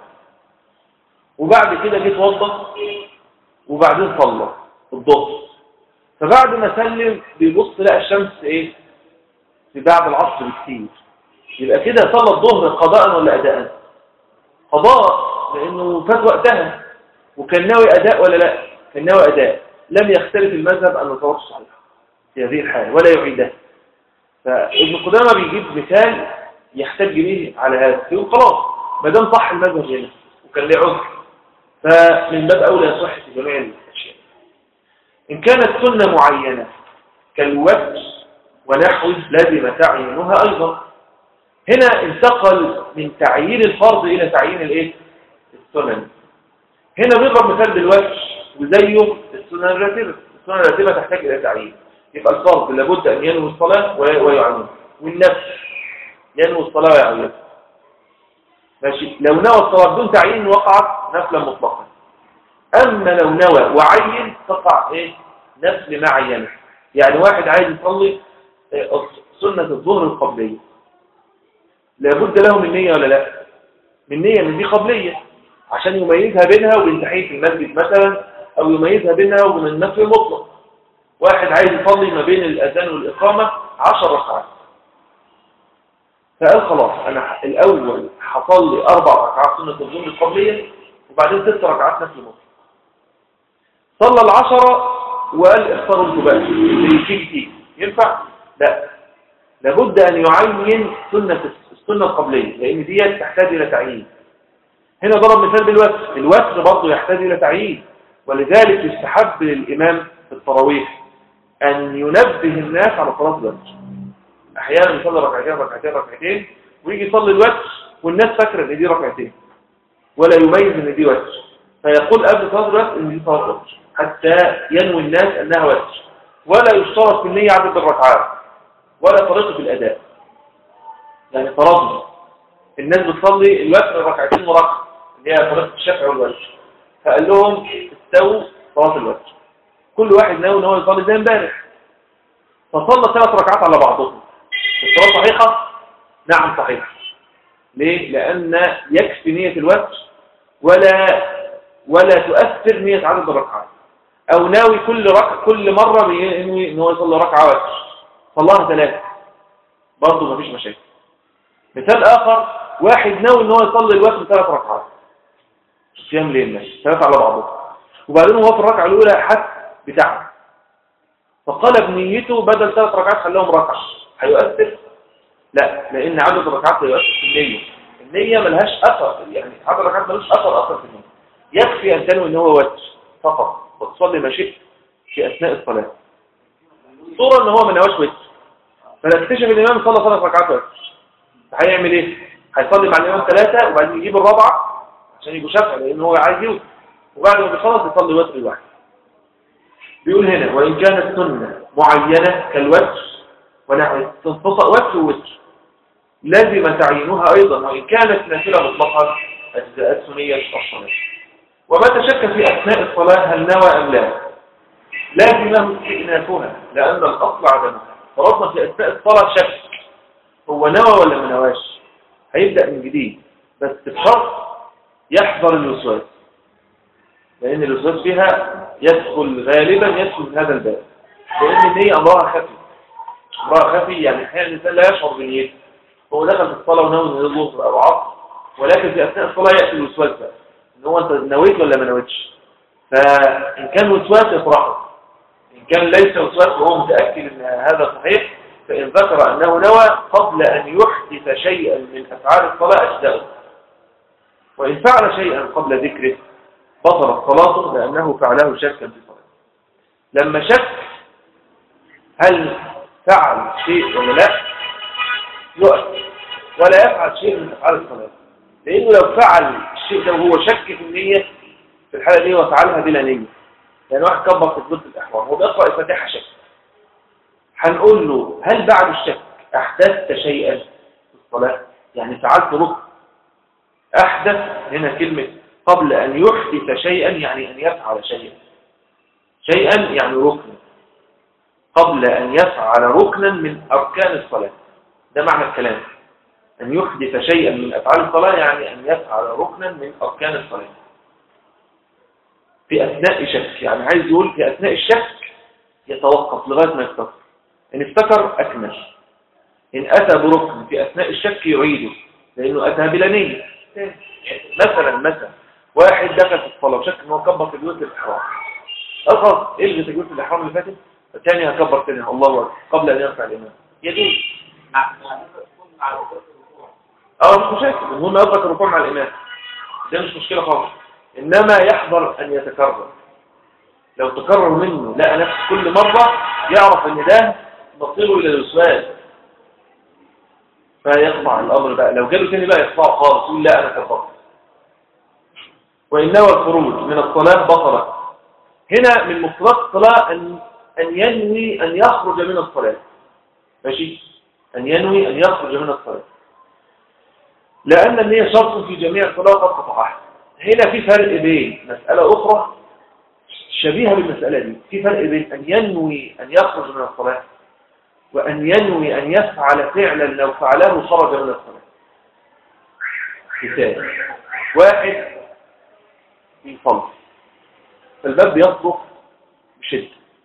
وبعد كده جه اتوضى وبعدين صلى الظهر فبعد ما سلم بيبص لقى الشمس ايه في بعد العصر بكتير يبقى كده صلى الظهر قضاء ولا اداء قضاء لانه فات وقتها وكان ناوي اداء ولا لا كان ناوي اداء لم يختلف المذهب ان صلاته صحيحه في هذه الحاله ولا يعيدها فابن قدامه بيجيب مثال يحتاج به على هذا يقول خلاص ما دام صح المذهب هنا وكان له عذر فمن باب أولى يصح في جميع الأشياء إن كانت سنة معينة كالوجه ونحوه لازم تعيينها أيضا هنا انتقل من تعيين الفرض إلى تعيين الإيه؟ السنن هنا بيضرب مثال بالوجه وزيه السنن الراتبة السنن الراتبة تحتاج إلى تعيين يبقى الفرض لابد أن ينوي الصلاة ويعينه والنفس ينوي الصلاة ويعينه ماشي لو نوى الصلاة بدون تعيين وقعت نفلا مطلقا أما لو نوى وعين تقع إيه نفل معينة يعني واحد عايز يصلي آه، سنة الظهر القبلية لابد له من نية ولا لا من نية من دي قبلية عشان يميزها بينها وبين تحية المسجد مثلا أو يميزها بينها وبين النفل المطلق واحد عايز يصلي ما بين الأذان والإقامة عشر ركعات فقال خلاص انا الاول هصلي اربع ركعات سنه الظهر القبليه وبعدين ست ركعات نفل مطلق صلى العشرة وقال اختاروا انتوا بقى اللي يجيب فيه ينفع لا لابد ان يعين سنه السنه القبليه لان دي تحتاج الى تعيين هنا ضرب مثال بالوتر الوتر برضه يحتاج الى تعيين ولذلك يستحب للامام في التراويح ان ينبه الناس على صلاه الوتر احيانا يصلي ركعتين ركعتين ركعتين ويجي يصلي الوتر والناس فاكره ان دي ركعتين ولا يميز ان دي وتر فيقول قبل صلاه الوتر ان دي صلاه وتر حتى ينوي الناس انها وتر ولا يشترط في النيه عدد الركعات ولا طريقه الاداء يعني فرضنا الناس بتصلي الوتر ركعتين مركعه اللي هي طريقه الشفع والوتر فقال لهم استووا صلاه الوتر كل واحد ناوي ان هو يصلي زي امبارح فصلى ثلاث ركعات على بعضهم الصلاه صحيحه نعم صحيحه ليه لان يكفي نيه الوتر ولا ولا تؤثر نيه عدد الركعات او ناوي كل ركعه كل مره بينوي ان هو يصلي ركعه وتر صلاها ثلاثه برضه مفيش مشاكل مثال اخر واحد ناوي ان هو يصلي الوتر ثلاث ركعات صيام ليل ماشي ثلاثه على بعضهم وبعدين هو في الركعه الاولى حس بتعب فقلب نيته بدل ثلاث ركعات خلاهم ركعه هيؤثر لا لان عدد الركعات لا يؤثر في النيه النيه ملهاش اثر يعني عدد الركعات ملوش اثر اثر في النيه يكفي ان تنوي ان هو وتر فقط وتصلي ما شئت في اثناء الصلاه صوره ان هو ما نواش وتر فنكتشف ان الامام صلى ثلاث ركعات وتر هيعمل ايه هيصلي مع الامام ثلاثه وبعدين يجيب الرابعه عشان يبقوا شفع لان هو عايز يوتر وبعد ما بيخلص يصلي وتر لوحده بيقول هنا وإن كانت سنة معينة كالوتر ونحو تنفصل وتر ووتر لازم تعيينها أيضا وإن كانت نافلة مطلقا أجزاءات سنية الصلاة ومتى شك في أثناء الصلاة هل نوى أم لا لازمه استئنافها لأن الأصل عدمها فرضنا في أثناء الصلاة شك هو نوى ولا ما نواش هيبدأ من جديد بس بشرط يحذر الوسواس لأن الوسواس فيها يدخل غالبا يدخل من هذا الباب لأن النية أمرها خفي أمرها خفي يعني أحيانا الإنسان لا يشعر بنيته هو دخل في الصلاة ونوي إن الظهر أو عصر ولكن في أثناء الصلاة يأتي الوسواس بقى إن هو أنت نويت ولا ما نويتش فإن كان وسواس يفرحه إن كان ليس وسواس وهو متأكد أن هذا صحيح فإن ذكر أنه نوى قبل أن يحدث شيئا من أفعال الصلاة أجزاؤه وإن فعل شيئا قبل ذكره بطلت صلاته لأنه فعله شكا في صلاته لما شك هل فعل شيء ولا لا يقف ولا يفعل شيء من أفعال الصلاة لأنه لو فعل الشيء ده وهو شك في النية في الحالة دي هو فعلها بلا نية يعني واحد كبر في سورة الإحرام هو بيقرأ الفاتحة شك هنقول له هل بعد الشك أحدثت شيئا في الصلاة يعني فعلت ركن أحدث هنا كلمة قبل أن يحدث شيئا يعني أن يفعل شيئا شيئا يعني ركنا قبل أن يفعل ركنا من أركان الصلاة ده معنى الكلام أن يحدث شيئا من أفعال الصلاة يعني أن يفعل ركنا من أركان الصلاة في أثناء شك يعني عايز يقول في أثناء الشك يتوقف لغاية ما يفتكر إن افتكر أكمل إن أتى بركن في أثناء الشك يعيده لأنه أتى بلا نية مثلا مثلا واحد دخل في الصلاة وشك إن هو كبر في جزء الإحرام أخذ إلغي جزء الإحرام اللي فاتت الثاني هكبر تاني الله أكبر قبل أن يرفع الإمام يجوز اه مش مشاكل المهم يدرك الركوع مع الإمام ده مش مشكلة خالص إنما يحذر أن يتكرر لو تكرر منه لقى نفسه كل مرة يعرف أن ده مصيره إلى الوسواس فيقطع الأمر بقى لو جاله تاني بقى يقطعه خالص يقول لا أنا كفرت وإنما الخروج من الصلاة بطلة هنا من مفردات الصلاة أن أن ينوي أن يخرج من الصلاة ماشي أن ينوي أن يخرج من الصلاة لأن النية شرط في جميع الصلاة قد قطعها هنا في فرق بين مسألة أخرى شبيهة بالمسألة دي في فرق بين أن ينوي أن يخرج من الصلاة وأن ينوي أن يفعل فعلا لو فعله خرج من الصلاة مثال واحد يصلي فالباب بيصرخ بشدة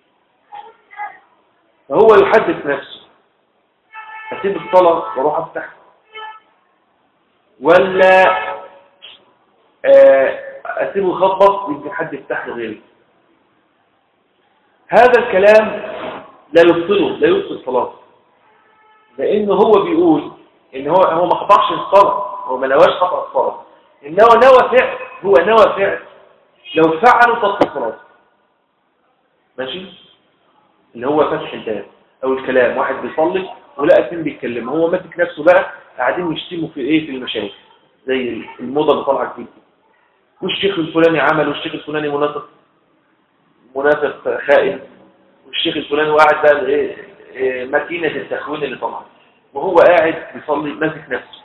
فهو يحدث نفسه أسيب الصلاة وأروح أفتح ولا أسيبه يخبط يمكن حد يفتح لي غيري هذا الكلام لا يبطله لا يبطل صلاته لأنه هو بيقول إن هو هو ما قطعش الصلاة هو ما نواش قطع الصلاة إن هو نوى فعل هو نوى فعل لو فعله تبطل صلاته ماشي اللي هو فتح الباب أو الكلام واحد بيصلي ولقى اتنين بيتكلموا هو ماسك نفسه بقى قاعدين يشتموا في ايه في المشايخ زي الموضه اللي طالعه جديد والشيخ الفلاني عمل والشيخ الفلاني منافق منافق خائن والشيخ الفلاني وقاعد بقى ايه إيه، ماكينه التخوين اللي طالعه وهو قاعد بيصلي ماسك نفسه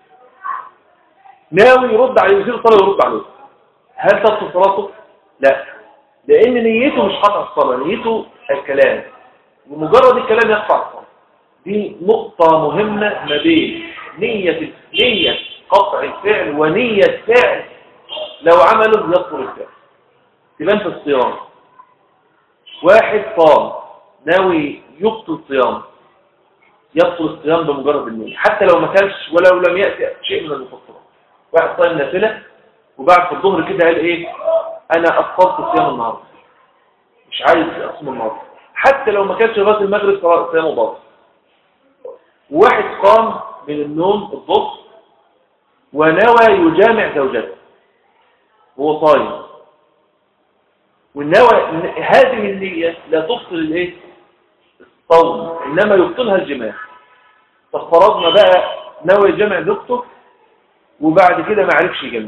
ناوي يرد عليه يصير صلاه ويرد عليه هل تبطل صلاته؟ لا لان نيته مش قطع الصلاه نيته الكلام ومجرد الكلام يقطع الصلاه دي نقطة مهمة ما بين نية نية قطع الفعل ونية فعل لو عمله يبطل الفعل تبان في الصيام واحد صام ناوي يبطل الصيام يبطل الصيام بمجرد النية حتى لو ما كانش ولو لم يأتي شيء من المفطرات واحد صايم نافلة وبعد في الظهر كده قال ايه انا افطرت صيام النهارده مش عايز اصوم النهارده حتى لو ما كانش لغايه المغرب صلاة- صيامه باطل وواحد قام من النوم الظهر ونوى يجامع زوجته وهو صايم والنوى إن هذه النية لا تبطل الايه الصوم انما يبطلها الجماع فافترضنا بقى نوى يجامع زوجته وبعد كده ما عرفش يجامع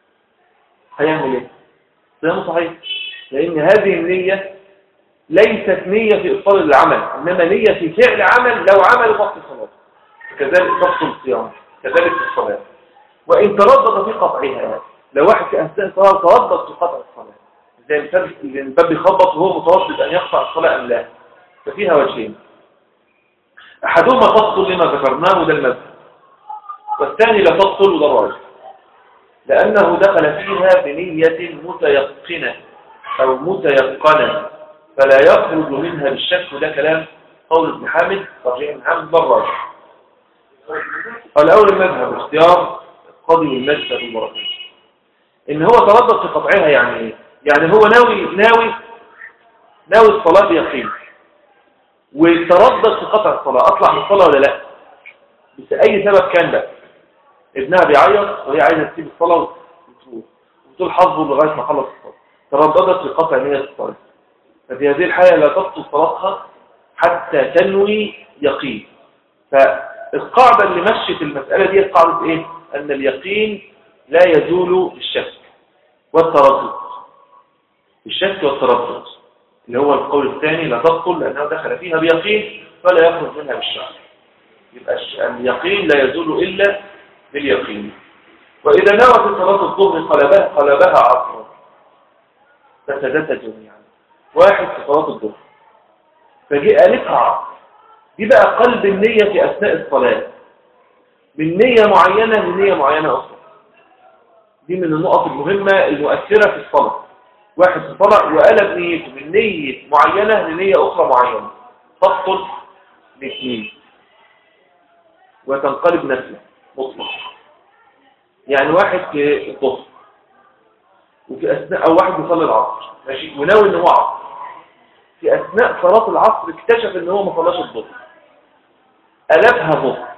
هيعمل ايه صيامه صحيح لان هذه النية ليست نية في إبطال العمل إنما نية في فعل عمل لو عمل بطل صلاة كذلك بطل الصيام كذلك في الصلاة وإن تردد في قطعها لو واحد في أثناء الصلاة تردد في قطع الصلاة زي مثال اللي الباب بيخبط وهو متردد أن يقطع الصلاة أم لا ففيها وجهين أحدهما تبطل لما ذكرناه ده المذهب والثاني لا تبطل وده الراجح لأنه دخل فيها بنية متيقنة أو متيقنة فلا يخرج منها بالشك وده كلام قول ابن حامد رجع ابن حامد براج الأول المذهب اختيار قاضي والمجد في البركات إن هو تردد في قطعها يعني إيه؟ يعني هو ناوي ناوي ناوي الصلاة بيقين وتردد في قطع الصلاة أطلع من الصلاة ولا لا بس أي سبب كان بقى ابنها بيعيط وهي عايزة تسيب الصلاة وتروح وتقول حظه لغاية ما خلص الصلاة ترددت في قطع نية الصلاة ففي هذه الحالة لا تبطل صلاتها حتى تنوي يقين فالقاعدة اللي مشت المسألة دي قاعدة ايه ان اليقين لا يزول بالشك والتردد الشك والتردد اللي هو القول الثاني لا تبطل لأنه دخل فيها بيقين فلا يخرج منها بالشك يبقى الش- اليقين لا يزول إلا باليقين وإذا نوى في صلاة الظهر قلبها قلبها عصرا فسدتها جميعا واحد في صلاة الظهر فجاء ألفها عصر دي بقى قلب النية في أثناء الصلاة من نية معينة لنية معينة أخرى دي من النقط المهمة المؤثرة في الصلاة واحد في الصلاة وقلب نيته من نية معينة لنية أخرى معينة تبطل الاثنين وتنقلب نفسه مطلق يعني واحد في الظهر وفي أثناء أو واحد بيصلي العصر ماشي وناوي إن هو عصر في أثناء صلاة العصر اكتشف إن هو ما صلاش الظهر قلبها ظهر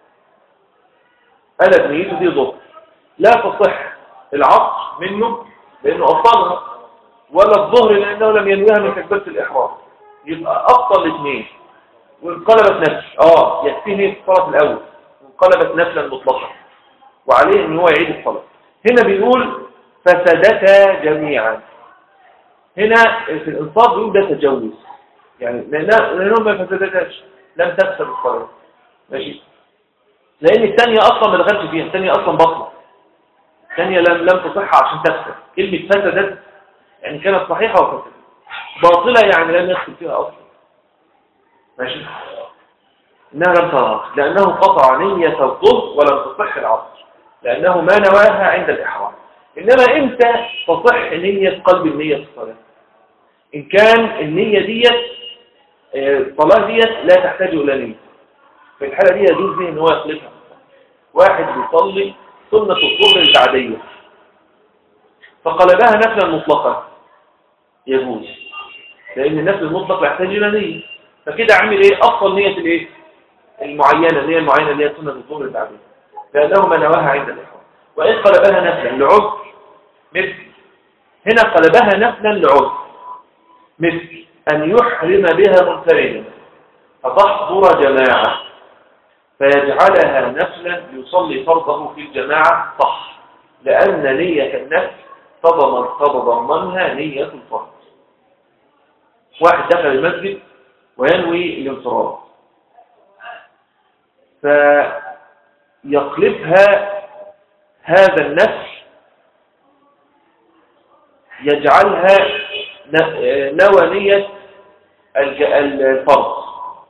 قلب نيته دي ظهر لا تصح العصر منه لأنه أبطلها ولا الظهر لأنه لم ينويها من تكبيرة الإحرام يبقى أبطل الاثنين وانقلبت نفس اه يكفيه الصلاة الأول وانقلبت نفلا مطلقا وعليه ان هو يعيد الصلاة هنا بيقول فسدتا جميعا هنا في الانصاف بيقول ده تجوز يعني لأنها- لأنهم ما فسدتاش لم تفسد الصلاة ماشي لأن الثانية أصلا ما دخلش فيها الثانية أصلا بطلة الثانية لم لم تصح عشان تفسد كلمة فسدت يعني كانت صحيحة وفسدت باطلة يعني لم يدخل فيها أصلا ماشي إنها لم ترى لأنه قطع نية الظهر ولم تصح العصر لأنه ما نواها عند الإحرام إنما إمتى تصح نية قلب النية في الصلاة إن كان النية ديت آه، الصلاة ديت لا تحتاج إلى نية في الحالة دي يجوز له إن هو يخلفها واحد بيصلي سنة الظهر البعدية فقلبها نفلا مطلقا يجوز لأن النفل المطلق يحتاج إلى نية فكده عمل إيه أفضل نية الإيه المعينة النية المعينة اللي هي سنة الظهر البعدية لأنه ما نواها عند الإحرام وإن قلبها نفلا لعذر مثل هنا قلبها نفلا لعذر مثل أن يحرم بها منفردا فتحضر جماعة فيجعلها نفلا يصلي فرضه في الجماعة صح لأن نية النفل تضمن تتضمنها نية الفرض واحد دخل المسجد وينوي الانصراف فيقلبها هذا النفل يجعلها ن- نوى نية الج- الفرض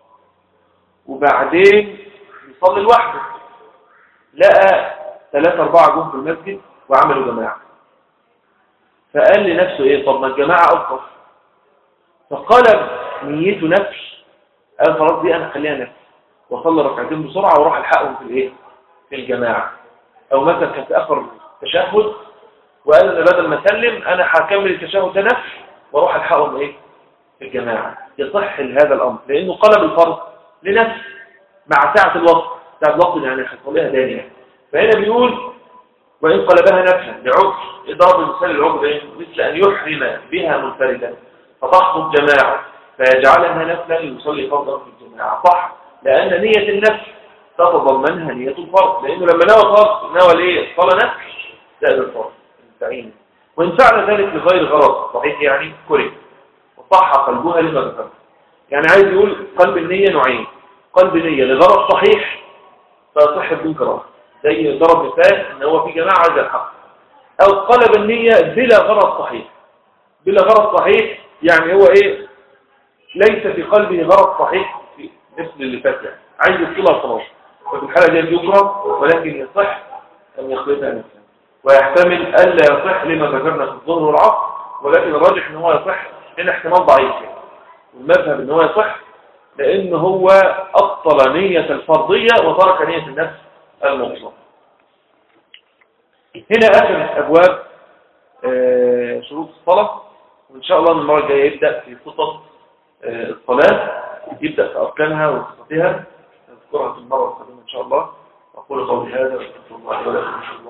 وبعدين يصلي لوحده لقى ثلاثة أربعة جم في المسجد وعملوا جماعة فقال لنفسه إيه طب ما الجماعة أفضل فقلب نيته نفس قال خلاص دي أنا خليها نفس وصلي ركعتين بسرعة وراح ألحقهم في الإيه في الجماعة أو مثلا كان في آخر تشهد وقال أنا بدل ما أسلم أنا هكمل التشهد ده نفس واروح ألحقهم إيه في الجماعة يصح هذا الأمر لأنه قلب الفرض لنفس مع ساعة الوقت ساعة الوقت يعني هيصليها دانية فهنا بيقول وإن قلبها نفسا لعذر إضراب المثال العذر إيه؟ مثل أن يحرم بها منفردا فتحضر جماعة فيجعلها نفلا يصلي فرضا في الجماعة صح لأن نية النفس تتضمنها نية الفرض لأنه لما نوى فرض نوى ليه صلى نفس زائد الفرض المستعين وإن فعل ذلك لغير غرض صحيح يعني كره وصح قلبها لما ذكرت يعني عايز يقول قلب النية نوعين قلب نية لغرض صحيح فصح بدون كراهه زي ضرب مثال ان هو في جماعة عايز الحق او قلب النية بلا غرض صحيح بلا غرض صحيح يعني هو ايه ليس في قلبه غرض صحيح في مثل اللي فات يعني عايز يصلها خلاص وفي الحالة دي يكره ولكن يصح ان يخلطها نفسه ويحتمل الا يصح لما ذكرنا في الظهر والعصر ولكن الراجح ان هو يصح هنا احتمال ضعيف يعني والمذهب ان هو يصح لان هو ابطل نية الفرضية وترك نية النفس المطلق هنا اخر ابواب آه، شروط الصلاة وان شاء الله المرة الجاية يبدأ في خطط آه، الصلاة يبدأ في اركانها وخططها نذكرها في المرة القادمة ان شاء الله اقول قولي هذا واستغفر الله لي ولكم ان شاء الله